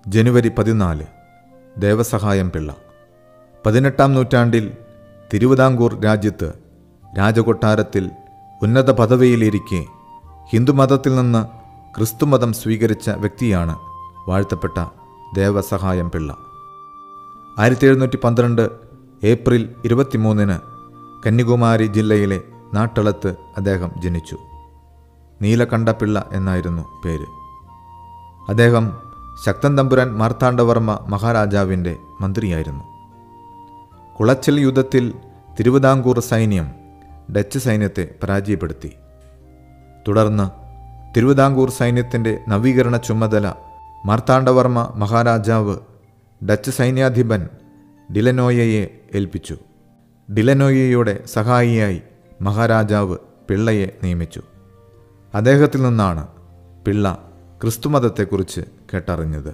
ജനുവരി പതിനാല് ദേവസഹായം പിള്ള പതിനെട്ടാം നൂറ്റാണ്ടിൽ തിരുവിതാംകൂർ രാജ്യത്ത് രാജകൊട്ടാരത്തിൽ ഉന്നത പദവിയിലിരിക്കെ ഹിന്ദുമതത്തിൽ നിന്ന് ക്രിസ്തുമതം സ്വീകരിച്ച വ്യക്തിയാണ് വാഴ്ത്തപ്പെട്ട ദേവസഹായം പിള്ള ആയിരത്തി എഴുന്നൂറ്റി പന്ത്രണ്ട് ഏപ്രിൽ ഇരുപത്തിമൂന്നിന് കന്യാകുമാരി ജില്ലയിലെ നാട്ടളത്ത് അദ്ദേഹം ജനിച്ചു നീലകണ്ഠപിള്ള എന്നായിരുന്നു പേര് അദ്ദേഹം ശക്തൻ തമ്പുരാൻ മാർത്താണ്ഡവർമ്മ മഹാരാജാവിൻ്റെ മന്ത്രിയായിരുന്നു കുളച്ചൽ യുദ്ധത്തിൽ തിരുവിതാംകൂർ സൈന്യം ഡച്ച് സൈന്യത്തെ പരാജയപ്പെടുത്തി തുടർന്ന് തിരുവിതാംകൂർ സൈന്യത്തിൻ്റെ നവീകരണ ചുമതല മാർത്താണ്ഡവർമ്മ മഹാരാജാവ് ഡച്ച് സൈന്യാധിപൻ ഡിലനോയയെ ഏൽപ്പിച്ചു ഡിലനോയയുടെ സഹായിയായി മഹാരാജാവ് പിള്ളയെ നിയമിച്ചു അദ്ദേഹത്തിൽ നിന്നാണ് പിള്ള ക്രിസ്തുമതത്തെക്കുറിച്ച് കേട്ടറിഞ്ഞത്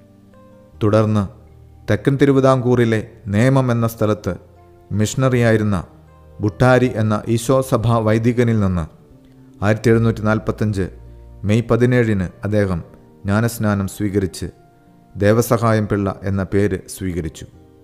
തുടർന്ന് തെക്കൻ തിരുവിതാംകൂറിലെ നേമം എന്ന സ്ഥലത്ത് മിഷണറിയായിരുന്ന ബുട്ടാരി എന്ന ഈശോ സഭാ വൈദികനിൽ നിന്ന് ആയിരത്തി എഴുന്നൂറ്റി നാൽപ്പത്തഞ്ച് മെയ് പതിനേഴിന് അദ്ദേഹം ജ്ഞാനസ്നാനം സ്വീകരിച്ച് ദേവസഹായം പിള്ള എന്ന പേര് സ്വീകരിച്ചു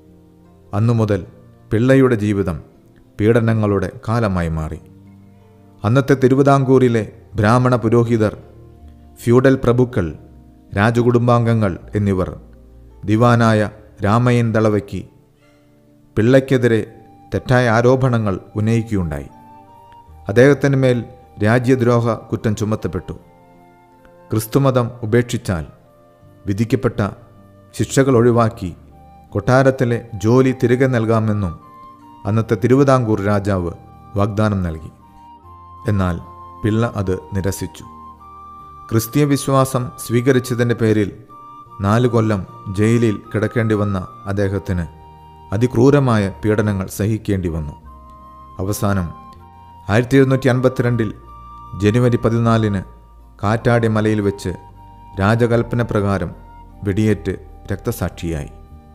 അന്നു മുതൽ പിള്ളയുടെ ജീവിതം പീഡനങ്ങളുടെ കാലമായി മാറി അന്നത്തെ തിരുവിതാംകൂറിലെ ബ്രാഹ്മണ പുരോഹിതർ ഫ്യൂഡൽ പ്രഭുക്കൾ രാജകുടുംബാംഗങ്ങൾ എന്നിവർ ദിവാനായ രാമയൻ ദളവയ്ക്ക് പിള്ളയ്ക്കെതിരെ തെറ്റായ ആരോപണങ്ങൾ ഉന്നയിക്കുകയുണ്ടായി അദ്ദേഹത്തിന് മേൽ രാജ്യദ്രോഹ കുറ്റം ചുമത്തപ്പെട്ടു ക്രിസ്തുമതം ഉപേക്ഷിച്ചാൽ വിധിക്കപ്പെട്ട ശിക്ഷകൾ ഒഴിവാക്കി കൊട്ടാരത്തിലെ ജോലി തിരികെ നൽകാമെന്നും അന്നത്തെ തിരുവിതാംകൂർ രാജാവ് വാഗ്ദാനം നൽകി എന്നാൽ പിള്ള അത് നിരസിച്ചു ക്രിസ്തീയ വിശ്വാസം സ്വീകരിച്ചതിൻ്റെ പേരിൽ നാല് കൊല്ലം ജയിലിൽ കിടക്കേണ്ടി വന്ന അദ്ദേഹത്തിന് അതിക്രൂരമായ പീഡനങ്ങൾ സഹിക്കേണ്ടി വന്നു അവസാനം ആയിരത്തി എഴുന്നൂറ്റി അൻപത്തിരണ്ടിൽ ജനുവരി പതിനാലിന് കാറ്റാടി മലയിൽ വെച്ച് രാജകൽപ്പന പ്രകാരം വെടിയേറ്റ് രക്തസാക്ഷിയായി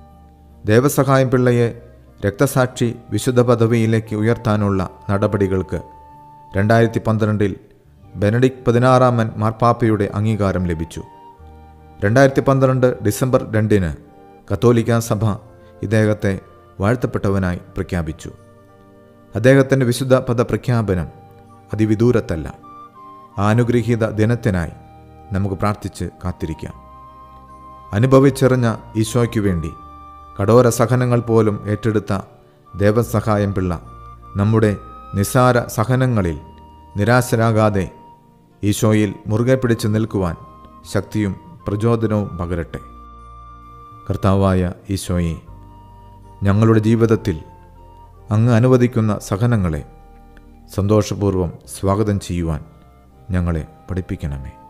ദേവസഹായം പിള്ളയെ രക്തസാക്ഷി വിശുദ്ധ പദവിയിലേക്ക് ഉയർത്താനുള്ള നടപടികൾക്ക് രണ്ടായിരത്തി പന്ത്രണ്ടിൽ ബെനഡിക് പതിനാറാമൻ മാർപ്പാപ്പയുടെ അംഗീകാരം ലഭിച്ചു രണ്ടായിരത്തി പന്ത്രണ്ട് ഡിസംബർ രണ്ടിന് കത്തോലിക്ക സഭ ഇദ്ദേഹത്തെ വാഴ്ത്തപ്പെട്ടവനായി പ്രഖ്യാപിച്ചു അദ്ദേഹത്തിൻ്റെ വിശുദ്ധ പദ പ്രഖ്യാപനം അതിവിദൂരത്തല്ല ആ അനുഗ്രഹീത ദിനത്തിനായി നമുക്ക് പ്രാർത്ഥിച്ച് കാത്തിരിക്കാം അനുഭവിച്ചെറിഞ്ഞ ഈശോയ്ക്കു വേണ്ടി കഠോര സഹനങ്ങൾ പോലും ഏറ്റെടുത്ത ദേവസഹായം പിള്ള നമ്മുടെ നിസാര സഹനങ്ങളിൽ നിരാശരാകാതെ ഈശോയിൽ മുറുകെ പിടിച്ച് നിൽക്കുവാൻ ശക്തിയും പ്രചോദനവും പകരട്ടെ കർത്താവായ ഈശോയെ ഞങ്ങളുടെ ജീവിതത്തിൽ അങ്ങ് അനുവദിക്കുന്ന സഹനങ്ങളെ സന്തോഷപൂർവ്വം സ്വാഗതം ചെയ്യുവാൻ ഞങ്ങളെ പഠിപ്പിക്കണമേ